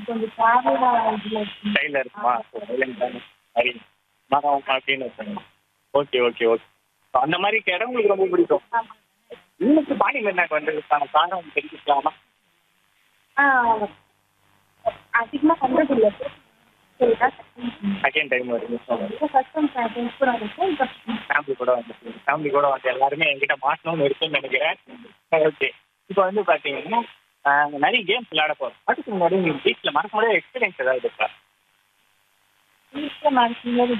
கொஞ்சம் டிராவலா இதுல இருக்கு. ஸ்டைலில் இருக்குமா சைலண்ட் தானே சரி மரம் அப்படின்னு வச்சுருங்க ஓகே ஓகே ஓகே So, அந்த மாதிரி இடம் உங்களுக்கு ரொம்ப பிடிக்கும் ஆமா. இன்னைக்கு பாண்டியில் என்ன வந்ததுக்கான காரணம் தெரிஞ்சுக்கலாமா ஆ, அதிகமா பண்றது இல்ல சரி தான் செகண்ட் டைம் வருது இப்போ ஃபர்ஸ்ட் டைம் ஃப்ரெண்ட்ஸ் கூட இருக்கும் இப்போ ஃபேமிலி கூட வந்து ஃபேமிலி கூட வந்து எல்லாருமே என்கிட்ட மாட்டணும்னு இருக்குன்னு நினைக்கிறேன் ஓகே இப்போ வந்து பார்த்தீங்கன்னா ஆஹ், நிறைய கேம்ஸ் விளையாட போகிறோம் அதுக்கு முன்னாடி நீங்கள் வீட்டில் மறக்க முடியாத எக்ஸ்பீரியன்ஸ் ஏதாவது இருக்கா வீட்டில் மறக்கும்போது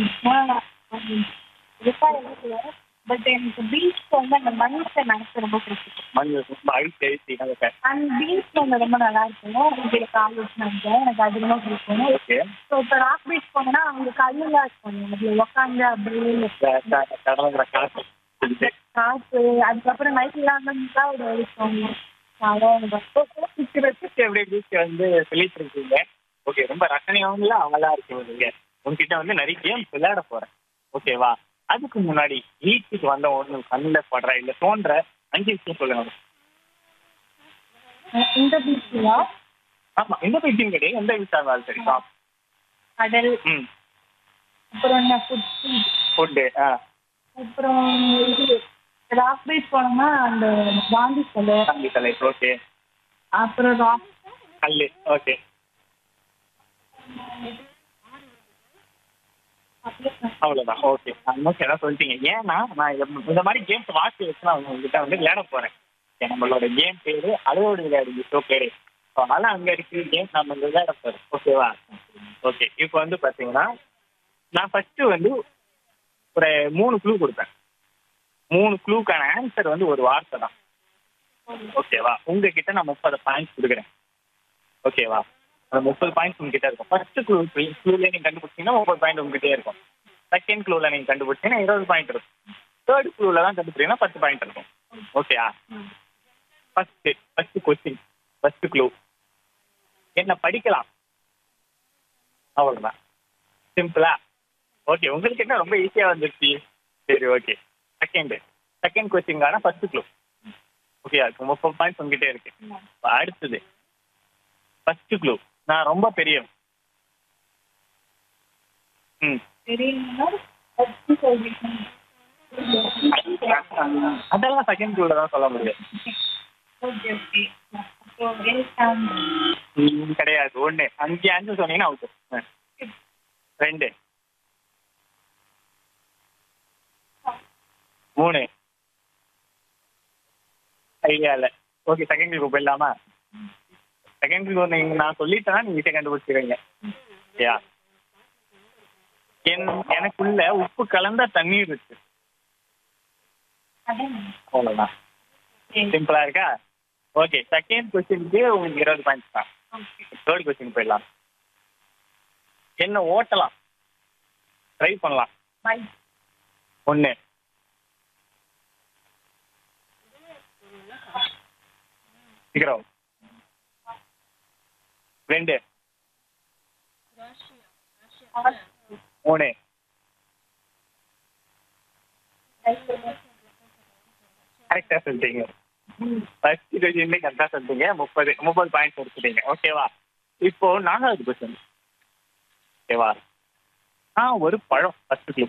இருக்கா பட் எனக்கு பீச் வந்து அந்த மண்ணில் நினைச்சு ரொம்ப பிடிக்கும் மண் ரொம்ப ஐஸ் ஐசி நமக்கு அந்த பீச் வந்து ரொம்ப நல்லா இருக்கும் இதில் கால் வச்சுனாங்க எனக்கு அது ரொம்ப பிடிக்கும் ஓகே ஸோ இப்போ ராக் பீச் போனோம்னா அவங்க கல்லுலாம் இருக்கும் அதில் உட்காந்து அப்படியே கடலுங்கிற காசு காற்று அதுக்கப்புறம் நைட்லாம் தான் ஒரு இருக்கும் அதான் எனக்கு எப்படி பீச் வந்து சொல்லிட்டு இருக்கீங்க ஓகே ரொம்ப ரசனையாகவும் அவங்களா இருக்கு நீங்க உங்ககிட்ட வந்து நிறைய கேம்ஸ் விளையாட போறேன் ஓகேவா அதுக்கு முன்னாடி பீச்சுக்கு வந்த ஒன்று கண்ணில் படுற இல்லை தோன்ற அஞ்சு விஷயம் சொல்லுங்க இந்த பீச்சில் ஆமா எந்த பீச்சும் கிடையாது எந்த பீச்சா இருந்தாலும் சரி ஆ. கடல் ம் அப்புறம் என்ன ஃபுட் ஃபுட்டு ஆ அப்புறம் இது ராக் பீச் போனோம்னா அந்த காந்தி சிலை தம்பி கலை ஓகே அப்புறம் ராக் கல் ஓகே அவ்வளோதான் ஓகே ஆல்மோஸ்ட் எல்லாம் சொல்லிட்டீங்க ஏன்னா நான் இந்த- இந்த மாதிரி கேம்ஸ் வாட்சி வச்சு நான் உங்ககிட்ட வந்து விளையாட போறேன் Okay, நம்மளோட கேம் பேரு அழுவோடு விளையாடு ஷோ பேரு ஸோ அதனால அங்க இருக்கு கேம் நம்ம இங்க விளையாட போறோம் ஓகேவா ஓகே இப்போ வந்து பாத்தீங்கன்னா நான் ஃபர்ஸ்ட் வந்து ஒரு மூணு க்ளூ கொடுப்பேன் மூணு க்ளூக்கான ஆன்சர் வந்து ஒரு வார்த்தை தான் ஓகேவா உங்ககிட்ட நான் முப்பது பாயிண்ட்ஸ் கொடுக்குறேன் ஓகேவா அந்த முப்பது பாயிண்ட்ஸ் உங்ககிட்ட இருக்கும் ஃபர்ஸ்ட் க்ளூ க்ளூல நீங்க கண்டுபிடிச்சீங்கன்னா முப்பது பாயிண்ட் உங்ககிட்டே இருக்கும் செகண்ட் க்ளூல நீங்க கண்டுபிடிச்சீங்கன்னா இருபது பாயிண்ட் இருக்கும் தேர்ட் க்ளூல தான் கண்டுபிடிச்சீங்கன்னா பத்து பாயிண்ட் இருக்கும் ஓகேயா first first question first clue என்ன படிக்கலாம் அவ்வளவுதான் சிம்பிளா ஓகே உங்களுக்கு என்ன ரொம்ப ஈஸியா வந்துருச்சு சரி ஓகே செகண்ட் செகண்ட் கொஸ்டின்கான ஃபர்ஸ்ட் க்ளூ ஓகே அதுக்கு முப்பது பாயிண்ட்ஸ் உங்ககிட்ட இருக்கு இப்ப அடுத்தது ஃபர்ஸ்ட் க்ளூ நான் ரொம்ப பெரியவன் ம் தெரியும்னா எப்படி சொல்றீங்க அதெல்லாம் செகண்ட் க்ளூல தான் சொல்ல முடியும் ஓகே ஓகே அப்போ வெல்கம் ம், கிடையாது ஒண்ணு அஞ்சு அஞ்சு சொன்னீங்கன்னா அவுட் ரெண்டு மூணு ஐடியா இல்லை ஓகே செகண்ட் குரூப் போயிடலாமா செகண்ட் குரூப் நீங்க நான் சொல்லிட்டேன்னா நீங்க ஈஸியாக கண்டுபிடிச்சிருவீங்க யா என் எனக்குள்ள உப்பு கலந்த தண்ணீர் இருக்கு அதான் அவ்வளோதான் சிம்பிளா இருக்கா ஓகே செகண்ட் கொஸ்டினுக்கு உங்களுக்கு இருபது பாயிண்ட்ஸ் தான் தேர்ட் கொஸ்டின் போயிடலாம் என்ன ஓட்டலாம் ட்ரை பண்ணலாம் பை ஒன்று சீக்கிரம் ரெண்டு மூணு கரெக்டாக சொல்லிட்டீங்க ஃபர்ஸ்ட் கொஸ்டின் கரெக்டாக சொல்லிட்டீங்க முப்பது முப்பது பாயிண்ட்ஸ் எடுத்துட்டீங்க ஓகேவா இப்போ நாலாவது கொஸ்டின் ஓகேவா ஆ ஒரு பழம் ஃபர்ஸ்ட் கிளிப்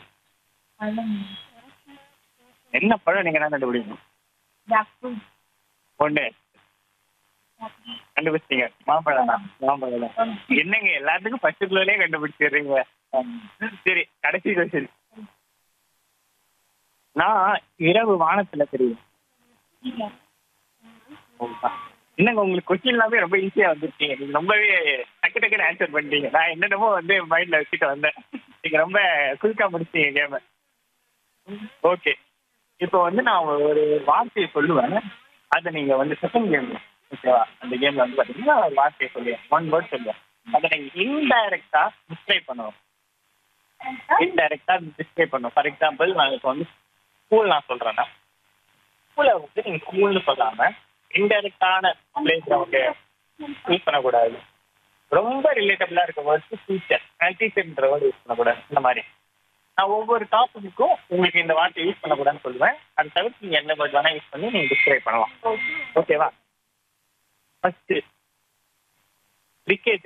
என்ன பழம் நீங்க என்ன கண்டுபிடிக்கணும் ஜாக்ஃபுட் ஒண்ணு கண்டுபிடிச்சிட்டீங்க மாம்பழம் தான் மாம்பழம் தான் என்னங்க எல்லாத்துக்கும் ஃபர்ஸ்ட் கிலோலயே கண்டுபிடிச்சிடுறீங்க சரி கடைசி கொஸ்டின் நான் இரவு வானத்துல தெரியும் என்னங்க உங்களுக்கு கொஸ்டின் எல்லாமே ரொம்ப ஈஸியா வந்துருக்கீங்க நீங்க ரொம்பவே டக்கு டக்குன்னு ஆன்சர் பண்ணிட்டீங்க நான் என்னென்னமோ வந்து மைண்ட்ல வச்சுட்டு வந்தேன் நீங்க ரொம்ப குயிக்கா முடிச்சிட்டீங்க கேம ஓகே இப்போ வந்து நான் ஒரு வார்த்தையை சொல்லுவேன் அதை நீங்க வந்து செகண்ட் கேம் ஓகேவா அந்த கேம்ல வந்து பாத்தீங்கன்னா ஒரு வார்த்தையை சொல்லுவேன் ஒன் வேர்ட் சொல்லுவேன் அதை நீங்க இன்டைரக்டா டிஸ்கிரைப் பண்ணுவோம் இன்டைரக்டா டிஸ்கிரைப் பண்ணும் ஃபார் எக்ஸாம்பிள் நான் இப்போ வந்து ஸ்கூல் நான் சொல்றேன்னா ஸ்கூலை வந்து நீங்க ஸ்கூல்னு சொல்லாம இன்டைரக்டான பிளே கிரவுண்டு யூஸ் பண்ணக்கூடாது ரொம்ப ரிலேட்டபிளா இருக்க வேர்ட்ஸ் டீச்சர் டீச்சர்ன்ற வேர்டு யூஸ் பண்ணக்கூடாது இந்த மாதிரி நான் ஒவ்வொரு டாபிக்கும் உங்களுக்கு இந்த வார்த்தை யூஸ் பண்ணக்கூடாதுன்னு சொல்லுவேன் அதை தவிர்த்து நீங்க என்ன வேர்ட் வேணா யூஸ் பண்ணி நீங்க டிஸ்கிரைப் பண்ணலாம் ஓகேவா ஃபர்ஸ்ட் கிரிக்கெட்